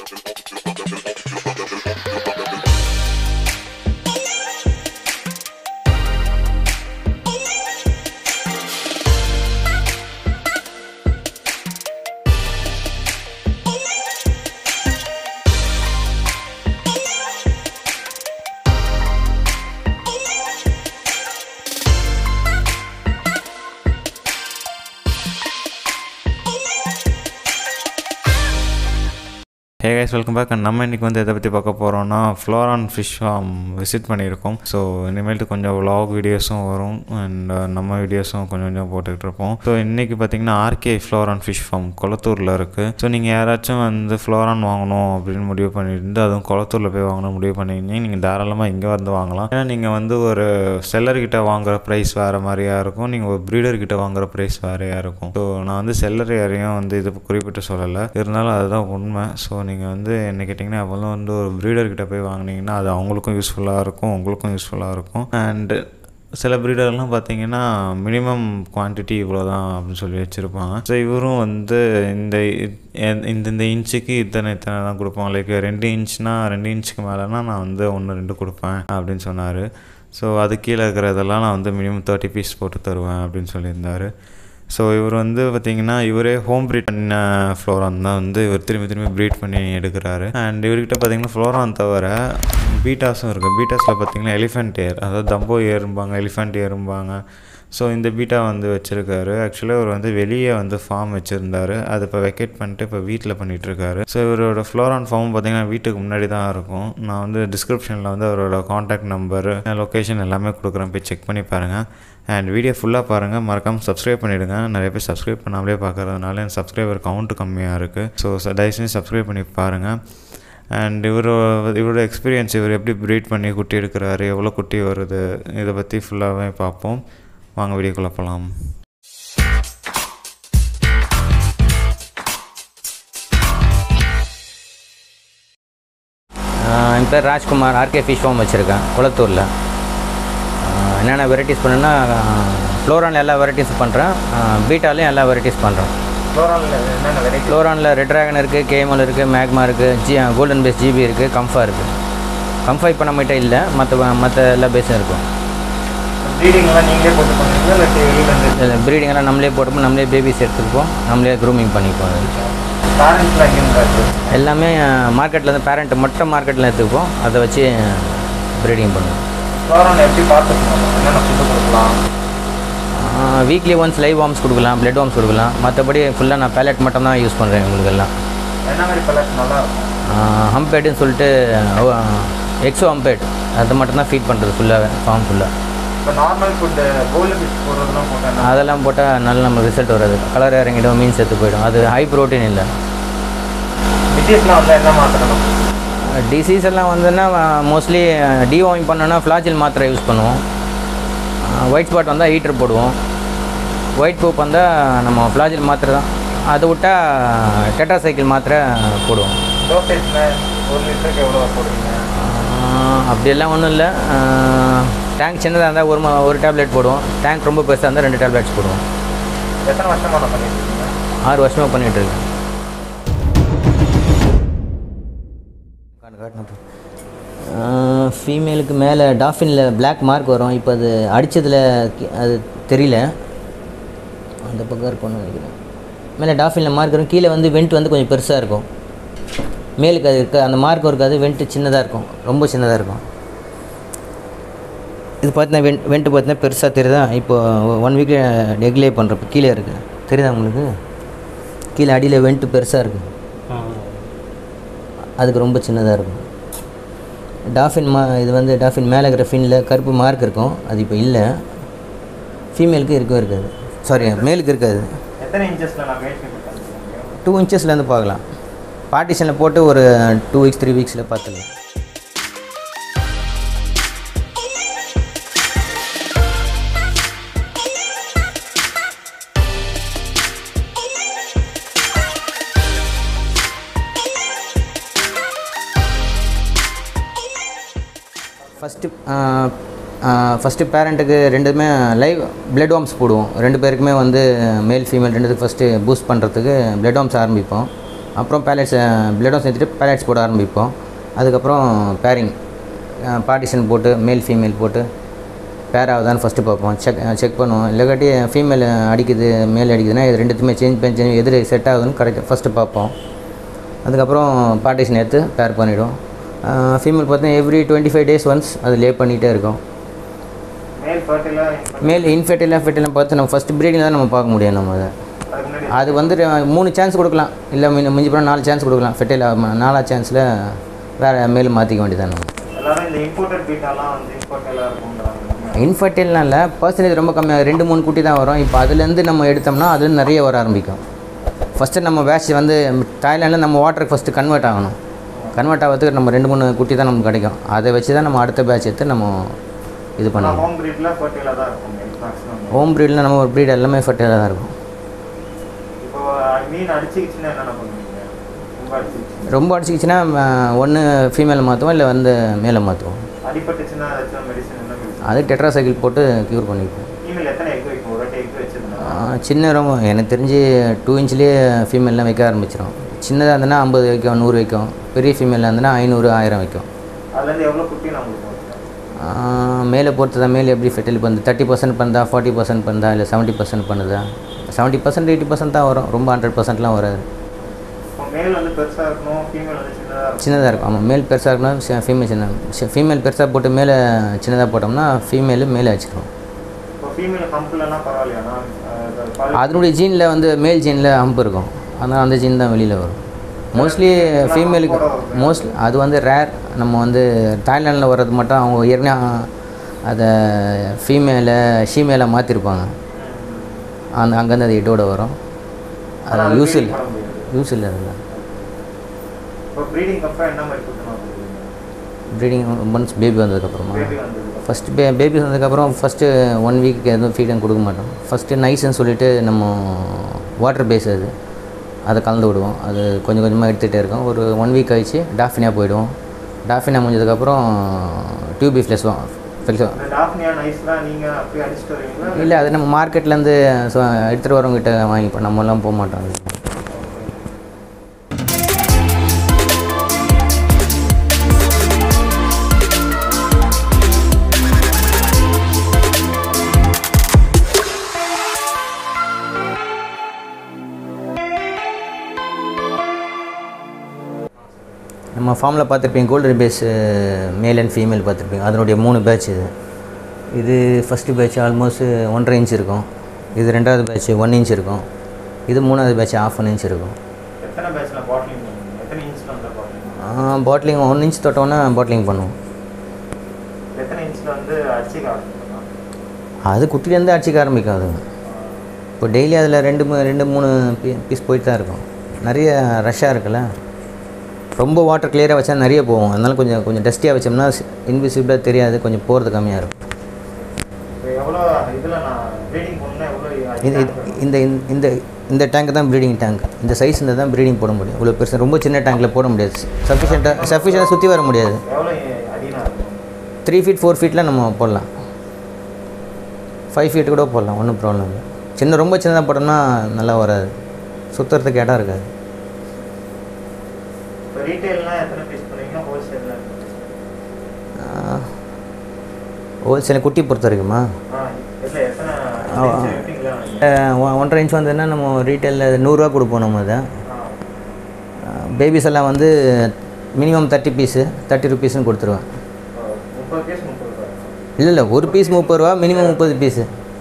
Hey guys welcome back நம்ம இன்றைக்கி வந்து எதை பற்றி பார்க்க போகிறோம்னா ஃப்ளோரான் ஃபிஷ் ஃபார்ம் விசிட் பண்ணியிருக்கோம் ஸோ இனிமேல்ட்டு கொஞ்சம் vlog வீடியோஸும் வரும் அண்ட் நம்ம வீடியோஸும் கொஞ்சம் கொஞ்சம் போட்டுக்கிட்டு இருப்போம் ஸோ இன்றைக்கி பார்த்தீங்கன்னா ஆர்கே ஃப்ளோரான் ஃபிஷ் ஃபார்ம் குளத்தூரில் இருக்குது ஸோ நீங்கள் யாராச்சும் வந்து ஃப்ளோரான் வாங்கணும் அப்படின்னு முடிவு பண்ணியிருந்து அதுவும் குளத்தூரில் போய் வாங்கணும் முடிவு பண்ணியிருந்தீங்க நீங்கள் தாராளமாக இங்கே வந்து வாங்கலாம் ஏன்னா நீங்கள் வந்து ஒரு செல்லர்கிட்ட வாங்குற ப்ரைஸ் வேறு மாதிரியாக இருக்கும் நீங்கள் ஒரு ப்ரீடர் கிட்ட வாங்குற ப்ரைஸ் வேறையாக இருக்கும் ஸோ நான் வந்து செல்லர் யாரையும் வந்து இது குறிப்பிட்டு சொல்லலை இருந்தாலும் அதுதான் உண்மை ஸோ நீங்கள் வந்து என்ன கேட்டிங்கன்னா அப்போல்லாம் வந்து ஒரு ப்ரீடர் கிட்ட போய் வாங்கினீங்கன்னா அது அவங்களுக்கும் யூஸ்ஃபுல்லாக இருக்கும் உங்களுக்கும் யூஸ்ஃபுல்லாக இருக்கும் அண்டு சில ப்ரீடர்லாம் பார்த்தீங்கன்னா மினிமம் குவான்டிட்டி இவ்வளோ தான் அப்படின்னு சொல்லி வச்சுருப்பாங்க ஸோ இவரும் வந்து இந்த எ- இந்த இந்த இன்ச்சுக்கு இத்தனை இத்தனை தான் கொடுப்போம் லைக் ரெண்டு இன்ச்னா ரெண்டு இன்ச்சுக்கு மேலேனா நான் வந்து ஒன்று ரெண்டு கொடுப்பேன் அப்படின்னு சொன்னார் ஸோ அது கீழே இருக்கிறதெல்லாம் நான் வந்து மினிமம் தேர்ட்டி பீஸ் போட்டு தருவேன் அப்படின்னு சொல்லியிருந்தார் ஸோ இவர் வந்து பார்த்தீங்கன்னா இவரே ஹோம் ப்ரீட் பண்ண ஃப்ளோரான் தான் வந்து இவர் திரும்பி திரும்பி ப்ரீட் பண்ணி எடுக்கிறாரு அண்ட் இவர்கிட்ட பார்த்தீங்கன்னா ஃப்ளோரான் தவிர பீட்டாஸும் இருக்குது பீட்டாஸில் பார்த்தீங்கன்னா எலிஃபென்ட் ஏர் அதாவது தம்போ ஏறும்பாங்க எலிஃபென்ட் ஏறும்பாங்க ஸோ இந்த பீட்டா வந்து வச்சுருக்காரு ஆக்சுவலாக இவர் வந்து வெளியே வந்து ஃபார்ம் வச்சுருந்தாரு அதை இப்போ வெக்கேட் பண்ணிட்டு இப்போ வீட்டில் பண்ணிகிட்ருக்காரு ஸோ இவரோட ஃப்ளோரான் ஃபார்ம் பார்த்தீங்கன்னா வீட்டுக்கு முன்னாடி தான் இருக்கும் நான் வந்து டிஸ்கிரிப்ஷனில் வந்து அவரோட காண்டாக்ட் நம்பரு லொக்கேஷன் எல்லாமே கொடுக்குறேன் போய் செக் பண்ணி பாருங்கள் அண்ட் வீடியோ ஃபுல்லாக பாருங்கள் மறக்காமல் சப்ஸ்கிரைப் பண்ணிவிடுங்க நிறைய பேர் சப்ஸ்கிரைப் பண்ணாமலே பார்க்குறதுனால என் சப்ஸ்கிரைபர் கவுண்ட்டு கம்மியாக இருக்குது ஸோ தயவுசெய்து சப்ஸ்கிரைப் பண்ணி பாருங்கள் அண்ட் இவர் இவரோட எக்ஸ்பீரியன்ஸ் இவர் எப்படி ப்ரீட் பண்ணி குட்டி எடுக்கிறாரு எவ்வளோ குட்டி வருது இதை பற்றி ஃபுல்லாகவே பார்ப்போம் வாங்க வீடியோக்குள்ளே போகலாம் ஆஹ் என் பேர் ராஜ்குமார் ஆர்கே ஃபிஷ் ஃபார்ம் வச்சுருக்கேன் குளத்தூரில் ஆஹ் என்னென்ன வெரைட்டிஸ் பண்ணுன்னா ஃப்ளோரானில் எல்லா வெரைட்டிஸ் பண்ணுறேன் பீட்டாலையும் எல்லா வெரைட்டிஸ் பண்ணுறேன் என்னென்ன வெரைட்டி ஃப்ளோரானில் ரெட் ட்ராகன் இருக்குது கேஎம்எல் இருக்குது மேக்மா இருக்குது ஜி கோல்டன் பேஸ் ஜிபி இருக்குது கம்ஃபா இருக்குது கம்ஃபா இப்போ நம்மகிட்ட இல்லை மற்ற மற்ற எல்லா பேஸும் இருக்கும் ப்ரீடிங்லாம் நீங்களே போட்டு பண்ணுவீங்களா இல்லை வெளியிலேருந்து ப்ரீடிங் எல்லாம் நம்மளே போட்டுப்போம் நம்மளே பேபிஸ் எடுத்துப்போம் நம்மளே க்ரூமிங் பண்ணிப்போம் பேரண்ட்ஸ்லாம் எங்கே எல்லாமே மார்க்கெட்டில் இருந்து பேரண்ட் மட்டும் மார்க்கெட்டில் எடுத்துப்போம் அதை வச்சு ப்ரீடிங் பண்ணுவோம் ஃப்ளோரான் எப்படி பார்த்துக்கணும் என்னென்ன ஃபுட்டு கொடுக்கலாம் வீக்லி ஒன்ஸ் லைவ் வார்ம்ஸ் கொடுக்கலாம் பிளட் வார்ம்ஸ் கொடுக்கலாம் மற்றபடி ஃபுல்லாக நான் பேலட் மட்டும் தான் யூஸ் பண்ணுறேன் உங்களுக்கு எல்லாம் என்ன மாதிரி பலட் நல்லா இருக்கும் ஹம்பேட்டுன்னு சொல்லிட்டு எக்ஸோ ஹம்பேட் அது மட்டும் தான் ஃபீட் பண்ணுறது ஃபுல்லாக ஃபார்ம் ஃபுல்லாக இப்போ நார்மல் ஃபுட்டு கோல்டு ஃபிஷ் போடுறதுலாம் போட்டேன் அதெல்லாம் போட்டால் நல்ல நம்ம ரிசல்ட் வராது கலர் இறங்கிடும் மீன் செத்து போயிடும் அது ஹை ப்ரோட்டீன் இல்லை டிசீஸ்லாம் வந்து என்ன மாற்றணும் டிசீஸ் எல்லாம் வந்துன்னா மோஸ்ட்லி டிவாமிங் பண்ணோன்னா ஃப்ளாஜில் மாத்திரை யூஸ் பண்ணுவோம் ஒயிட் ஸ்பாட் வந்தால் ஹீட்டர் போடுவோம் ஒயிட் பூப் வந்தால் நம்ம ஃப்ளாஜில் மாத்திரை தான் அதை விட்டால் டெட்ராசைக்கிள் மாத்திரை போடுவோம் டோசேஜ்ல ஒரு லிட்டருக்கு எவ்வளோ போடுவீங்க ஆஹ் அப்படியெல்லாம் ஒன்றும் இல்லை டேங்க் சின்னதாக இருந்தால் ஒரு ம- ஒரு டேப்லெட் போடுவோம் டேங்க் ரொம்ப பெருசாக இருந்தால் ரெண்டு டேப்லெட்ஸ் போடுவோம் எத்தனை வருஷமாக நான் பண்ணிட்டு இருக்கீங்க ஆறு வருஷமாக பண்ணிகிட்டு இருக்கேன் ஃபீமேலுக்கு மேலே டாஃபினில் Black மார்க் வரும் இப்போ அது அடித்ததில் அது தெரியல அந்த பக்கம் இருக்கும்னு நினைக்கிறேன் மேலே டாஃபினில் மார்க் வரும் கீழே வந்து வெண்ட் வந்து கொஞ்சம் பெருசாக இருக்கும் மேலுக்கு அது இருக்க அந்த மார்க் இருக்காது வெண்ட்டு சின்னதாக இருக்கும் ரொம்ப சின்னதாக இருக்கும் இது பார்த்தீங்கன்னா வெண்ட் வெண்ட்டு பார்த்தீங்கன்னா பெருசாக தெரியுதா இப்போ ஒன் வீக்கில் நெக்லே பண்ணுறப்ப கீழே இருக்குது தெரியுதா உங்களுக்கு கீழே அடியில் வெண்ட்டு பெருசாக இருக்குது அதுக்கு ரொம்ப சின்னதாக இருக்கும் டாஃபின் மா இது வந்து டாஃபின் மேலே இருக்கிற ஃபின்னில் கருப்பு மார்க் இருக்கும் அது இப்போ இல்லை ஃபீமேலுக்கு இருக்கவே இருக்காது சாரி மேலுக்கு இருக்காது எத்தனை இன்ச்சஸில் நான் வெயிட் பண்ணி டூ இன்ச்சஸ்லேருந்து பார்க்கலாம் பார்ட்டிஷனில் போட்டு ஒரு டூ வீக்ஸ் த்ரீ வீக்ஸில் பார்த்துக்கலாம் ஃபஸ்ட்டு ஃபஸ்ட்டு பேரண்ட்டுக்கு ரெண்டுமே லைவ் பிளட் வார்ம்ஸ் போடுவோம் ரெண்டு பேருக்குமே வந்து மேல் ஃபீமேல் ரெண்டுத்துக்கு ஃபஸ்ட்டு பூஸ்ட் பண்ணுறதுக்கு பிளட் வார்ம்ஸ் ஆரம்பிப்போம் அப்புறம் பேலட்ஸ் பிளடும் சேர்த்துட்டு பேலட்ஸ் போட ஆரம்பிப்போம் அதுக்கப்புறம் பேரிங் பார்ட்டிஷன் போட்டு மேல் ஃபீமேல் போட்டு பேர் ஆகுதான்னு ஃபஸ்ட்டு பார்ப்போம் செக் செக் பண்ணுவோம் இல்லைக்காட்டி ஃபீமேல் அடிக்குது மேல் அடிக்குதுன்னா இது ரெண்டுத்துமே சேஞ்ச் பண்ணி சேஞ்ச் எது செட் ஆகுதுன்னு கரெக்டாக ஃபஸ்ட்டு பார்ப்போம் அதுக்கப்புறம் பார்ட்டிஷன் எடுத்து பேர் பண்ணிவிடுவோம் ஃபீமேல் பார்த்தீங்கன்னா every twenty five days once அது லே பண்ணிகிட்டே இருக்கும் மேல் ஃபர்டிலாக மேல் இன்ஃபெர்டிலாக ஃபெர்டிலாம் பார்த்து நம்ம ஃபஸ்ட் ப்ரீடிங் தான் நம்ம பார்க்க முடியும் நம்ம அதை அதுக்கு முன்னாடி அது வந்து ரெ- மூணு சான்ஸ் கொடுக்கலாம் இல்லை மிஞ்சி மிஞ்சி போனால் நாலு சான்ஸ் கொடுக்கலாம் ஃபெர்டைல் நாலா சான்ஸில் வேறு மேல் மாற்றிக்க வேண்டியதான் நம்ம எல்லாரும் இந்த இம்போர்ட்டட் பீட்டாலாம் வந்து இம்போர்ட்டெல்லாம் இருக்கும்ன்றாங்க இன்ஃபர்டைல்னா இல்லை பர்சன்டேஜ் ரொம்ப கம்மியாக ரெண்டு மூணு குட்டி தான் வரும் இப்போ அதுலேருந்து நம்ம எடுத்தோம்னா அது நிறைய வர ஆரம்பிக்கும் ஃபஸ்ட்டு நம்ம பேட்ச் வந்து தாய்லாண்டில் நம்ம வாட்டருக்கு ஃபஸ்ட்டு கன்வெர்ட் ஆகணும் கன்வெர்ட் ஆகிறதுக்கு நம்ம ரெண்டு மூணு குட்டி தான் நமக்கு கிடைக்கும் அதை வச்சு தான் நம்ம அடுத்த பேட்ச் எடுத்து நம்ம இது பண்ணணும் ஹோம் ப்ரீட்ல ஃபர்டிலாக தான் இருக்கும் மேக்ஸிமம் ஹோம் ப்ரீடில் நம்ம ஒரு ப்ரீட் எல்லாமே ஃபர்டைலாக தான் இருக்கும் இப்போ மீன் அடிச்சுக்கிச்சுன்னா என்னென்ன பண்ணுவீங்க ரொம்ப அடிச்சுக்கிச்சு ரொம்ப அடிச்சிக்கிச்சுன்னா ஒன்று ஃபீமேல் மாற்றுவோம் இல்லை வந்து மேலே மாற்றுவோம் அடிபட்டுச்சுன்னா ஏதாச்சும் மெடிசன் என்ன மெடிசன் அது டெட்ராசைக்கிள் போட்டு க்யூர் பண்ணிப்போம் ஃபீமேல் எத்தனை எக் வைக்கும் ஒரு வாட்டி எக் வச்சிருந்தா ஆ, சின்ன ரொம்ப எனக்கு தெரிஞ்சு டூ இன்ச்லேயே ஃபீமேல்லாம் வைக்க ஆரம்பிச்சிடும் சின்னதாக இருந்ததுன்னா ஐம்பது வைக்கும் நூறு வைக்கும் பெரிய ஃபீமேலாக இருந்ததுன்னா ஐநூறு ஆயிரம் வைக்கும் அதுலேருந்து எவ்வளோ குட்டி நம்மளுக்கு வரும் ஆ, மேலே பொறுத்து தான் மேலே எப்படி ஃபெட்டில் பண்ணுது தேர்ட்டி பர்சன்ட் பண்ணுதா ஃபார்ட்டி பர்சன்ட் பண்ணுதா இல்லை செவன்ட்டி பர்சன்ட் பண்ணுதா செவன்ட்டி பர்சன்ட் எயிட்டி பர்சன்ட் தான் வரும் ரொம்ப ஹண்ட்ரட் பர்சன்ட்லாம் வராது இப்போ மேல் வந்து பெருசாக இருக்கணும் ஃபீமேல் வந்து சின்னதாக இருக்கும் சின்னதாக இருக்கும் ஆமாம் மேல் பெருசாக இருக்கணும் ஃபீமேல் சின்ன ஃபீமேல் பெருசாக போட்டு மேலே சின்னதாக போட்டோம்னா ஃபீமேலு மேலே வச்சுருவோம் இப்போ ஃபீமேல் கம்புலலாம் பரவாயில்லையாண்ணா அது பால் அதனுடைய ஜீனில் வந்து மேல் ஜீனில் அம்பு இருக்கும் அதனால் அந்த ஜீன் தான் வெளியில் வரும் மோஸ்ட்லி ஃபீமேலுக்கு மோஸ்ட்லி அது வந்து ரேர் நம்ம வந்து தாய்லாண்டில் வர்றது மட்டும் அவங்க ஏற்கனவே அதை ஃபீமேலை ஷீமேலை மாற்றிருப்பாங்க அந்த அங்கேருந்து அது எட்டோட வரும் அது யூஸ் இல்லை பண்ண முடியாது யூஸ் இல்லை அதில் இப்போ ப்ரீடிங் அப்புறம் என்ன மாதிரி கொடுக்கணும் ப்ரீடிங் ஒன்ஸ் பேபி வந்ததுக்கப்புறமா பேபி வந்தது ஃபஸ்ட்டு பே பேபி வந்ததுக்கப்புறம் ஃபஸ்ட்டு ஒன் வீக்கு எதுவும் ஃபீடும் கொடுக்க மாட்டோம் ஃபஸ்ட்டு நைஸ்ன்னு சொல்லிட்டு நம்ம வாட்டர் பேஸ் அது அதை கலந்து விடுவோம் அது கொஞ்சம் கொஞ்சமாக எடுத்துகிட்டே இருக்கோம் ஒரு ஒன் வீக் கழிச்சு டாஃபினியா போயிடுவோம் டாஃபினியா முடிஞ்சதுக்கப்புறம் டியூபி ஃப்ளெஸ் ஃப்ளெக்ஸோ இந்த டாஃப்னியா நைஸ்லாம் நீங்கள் அப்படியே அடிச்சுட்டு வருவீங்களா இல்லை அது நம்ம மார்க்கெட்லேருந்து எடுத்துகிட்டு வரவங்ககிட்ட வாங்கிப்போம் நம்மலாம் போக மாட்டோம் அது. நம்ம ஃபார்மில் பார்த்துருப்பீங்க golden base male and female பார்த்துருப்பீங்க அதனுடைய மூணு பேட்ச் இது இது ஃபஸ்ட்டு பேட்ச் ஆல்மோஸ்ட் ஒன்றரை இன்ச் இருக்கும் இது ரெண்டாவது பேட்ச் ஒன் இன்ச் இருக்கும் இது மூணாவது பேட்ச் ஆஃப் ஒன் இன்ச் இருக்கும் எத்தனை பேட்சில் பாட்லிங் பண்ணுவீங்க எத்தனை இன்ச்சில் வந்து பாட்லிங் பாட்லிங் ஒன் இன்ச் தொட்டோன்னா பாட்லிங் பண்ணுவோம் எத்தனை இன்ச்சில் வந்து அடிச்சிக்க ஆரம்பிக்கலாம் அது குட்டிலேருந்து அடிச்சிக்க ஆரம்பிக்கும் அது இப்போ டெய்லி அதில் ரெண்டு மூ- ரெண்டு மூணு பீஸ் போயிட்டு தான் இருக்கும் நிறைய ரஷ்ஷாக இருக்குல்ல ரொம்ப வாட்டர் கிளியராக வச்சா நிறைய போகும் அதனால கொஞ்சம் கொஞ்சம் டஸ்டியாக வச்சோம்னா இன்விசிபிளாக தெரியாது கொஞ்சம் போகிறது கம்மியாக இருக்கும் இப்போ எவ்வளோ இதில் நான் ப்ரீடிங் பண்ணால் எவ்வளோ இது இது- இந்த இந்த- இந்த இந்த டேங்க் தான் ப்ரீடிங் டேங்க் இந்த சைஸ் இருந்தால் தான் ப்ரீடிங் போட முடியும் இவ்வளோ பெருசு ரொம்ப சின்ன டேங்க்கில் போட முடியாது சஃபிஷியண்ட்டாக சஃபிஷியண்டாக சுற்றி வர முடியாது எவ்வளோ அடினா இருக்கும் த்ரீ ஃபீட் ஃபோர் ஃபீட்டில் நம்ம போடலாம் ஃபைவ் ஃபீட் கூட போடலாம் ஒன்றும் ப்ராப்ளம் இல்லை சின்ன ரொம்ப சின்னதாக போட்டோம்னா நல்லா வராது சுற்றுறதுக்கு இடம் இருக்காது இப்போ ரீட்டெயில்லாம் எத்தனை பீஸ் பண்ணுவீங்க ஹோல்சேலில் ஹோல்சேல் குட்டி பொறுத்த வரைக்குமா ஆ இல்லை எத்தனை ஆ, ஆ. inch வைப்பீங்களா அஹ் ஒ- ஒன்றரை இன்ச் வந்ததுன்னா நம்ம ரீட்டெயிலில் நூறுரூவா கொடுப்போம் நம்ம அதை ஆ பேபிஸ் எல்லாம் வந்து மினிமம் தேர்ட்டி பீஸு தேர்ட்டி ருபீஸ்னு கொடுத்துருவேன் முப்பது பீஸ் முப்பது ரூபா இல்லை இல்லை ஒரு பீஸ் முப்பது ரூபா மினிமம் முப்பது பீஸு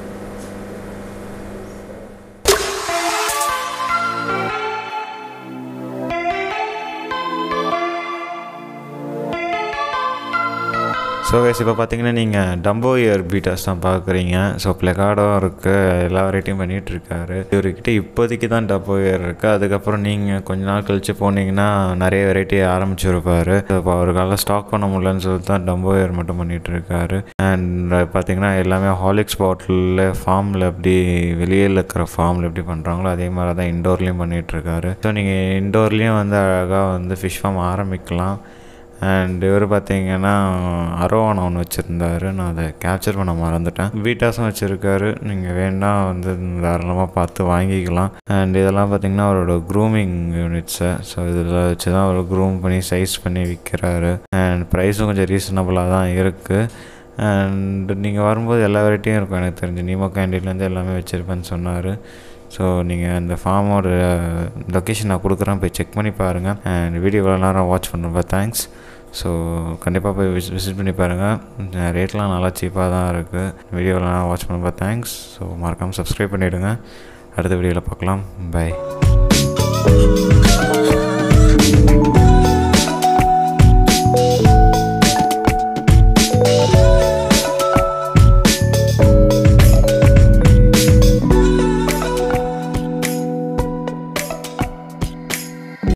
ஸோ கைஸ் இப்போ பார்த்தீங்கன்னா நீங்கள் டம்போ இயர் பீட்டர்ஸ் தான் பார்க்குறீங்க ஸோ பிளெகார்டோ இருக்குது எல்லா வெரைட்டியும் பண்ணிகிட்டு இருக்காரு இவர்கிட்ட இப்போதைக்கு தான் டம்போ இயர் இருக்குது அதுக்கப்புறம் நீங்கள் கொஞ்ச நாள் கழிச்சு போனீங்கன்னா நிறைய வெரைட்டி ஆரம்பிச்சிருப்பாரு இப்போ அவருக்கால ஸ்டாக் பண்ண முடியலன்னு சொல்லிட்டு தான் டம்போ இயர் மட்டும் பண்ணிகிட்டு இருக்காரு அண்ட் பார்த்தீங்கன்னா எல்லாமே ஹாலிக்ஸ் பாட்டிலில் ஃபார்மில் எப்படி வெளியில் இருக்கிற ஃபார்மில் எப்படி பண்ணுறாங்களோ அதே மாதிரி தான் இண்டோர்லேயும் பண்ணிகிட்டு இருக்காரு ஸோ நீங்கள் இண்டோர்லேயும் வந்து அழகாக வந்து ஃபிஷ் ஃபார்ம் ஆரம்பிக்கலாம் அண்ட் இவர் பார்த்தீங்கன்னா அரோவானா ஒன்று வச்சுருந்தாரு நான் அதை கேப்சர் பண்ண மறந்துட்டேன் வீட்டாஸும் வச்சுருக்காரு நீங்கள் வேணா வந்து தாராளமாக பார்த்து வாங்கிக்கலாம் அண்ட் இதெல்லாம் பார்த்தீங்கன்னா அவரோட க்ரூமிங் யூனிட்ஸை ஸோ இதில் வச்சு தான் அவர் க்ரூம் பண்ணி சைஸ் பண்ணி விற்கிறாரு அண்ட் ப்ரைஸும் கொஞ்சம் ரீசனபுளாக தான் இருக்குது அண்ட் நீங்கள் வரும்போது எல்லா வெரைட்டியும் இருக்கும் எனக்கு தெரிஞ்சு நீமோ கேண்டீன்லேருந்து எல்லாமே வச்சுருப்பேன்னு சொன்னார் ஸோ நீங்கள் அந்த ஃபார்மோட லொக்கேஷன் நான் கொடுக்குறேன் போய் செக் பண்ணி பாருங்கள் அண்ட் வீடியோ இவ்வளோ நேரம் வாட்ச் பண்ணுறப்ப தேங்க்ஸ் ஸோ கண்டிப்பாக போய் விசி விசிட் பண்ணி பாருங்கள் ரேட்லாம் நல்லா சீப்பாக தான் இருக்குது வீடியோ இவ்வளோ நேரம் வாட்ச் பண்ணுறப்ப தேங்க்ஸ் ஸோ மறக்காமல் சப்ஸ்கிரைப் பண்ணிவிடுங்க அடுத்த வீடியோவில் பார்க்கலாம் பை